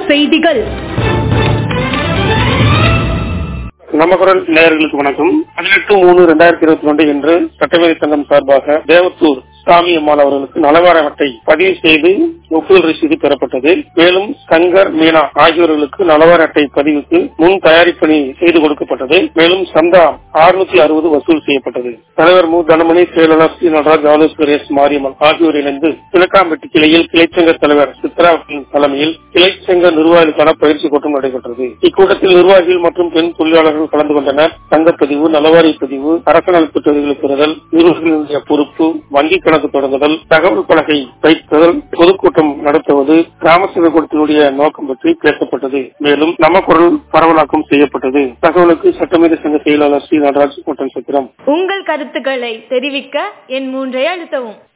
செய்திகள் நம்ம குரல் நேயர்களுக்கு வணக்கம் பதினெட்டு மூணு ரெண்டாயிரத்தி இருபத்தி ரெண்டு இன்று சட்டமேதை சங்கம் சார்பாக தேவத்தூர் சாமி அம்மாள் அவர்களுக்கு நலவார அட்டை பதிவு செய்து ஒப்புதல் ரசீது பெறப்பட்டது மேலும் சங்கர் மீனா ஆகியோர்களுக்கு நலவார அட்டை பதிவுக்கு முன் தயாரிப்பணி செய்து கொடுக்கப்பட்டது மேலும் சந்தா அறுநூத்தி அறுபது வசூல் செய்யப்பட்டது தலைவர் மு தனமணி செயலாளர் சி நடராஜ் ஆலோசகர் எஸ் மாரியம்மன் ஆகியோர் இணைந்து கிழக்காம்பட்டி கிளையில் கிளைச்சங்க தலைவர் சித்ரா தலைமையில் கிளைச்சங்க நிர்வாகிகளுக்கான பயிற்சி கூட்டம் நடைபெற்றது இக்கூட்டத்தில் நிர்வாகிகள் மற்றும் பெண் தொழிலாளர்கள் கலந்து கொண்டனர் சங்கப்பதிவு நலவாரி பதிவு அரசு நலத்திட்டங்களை பெறுதல் நிர்வாகிகளுடைய பொறுப்பு வங்கிக் கணக்கு தொடங்குதல் தகவல் பலகை வைத்தல் பொதுக்கூட்டம் நடத்துவது கிராம சபை கூட்டத்தினுடைய நோக்கம் பற்றி பேசப்பட்டது மேலும் நம்ம குரல் பரவலாக்கம் செய்யப்பட்டது தகவலுக்கு சட்டமேத சங்க செயலாளர் ஸ்ரீ நடராஜ் கூட்டம் சத்திரம் உங்கள் கருத்துக்களை தெரிவிக்க என் மூன்றை அழுத்தவும்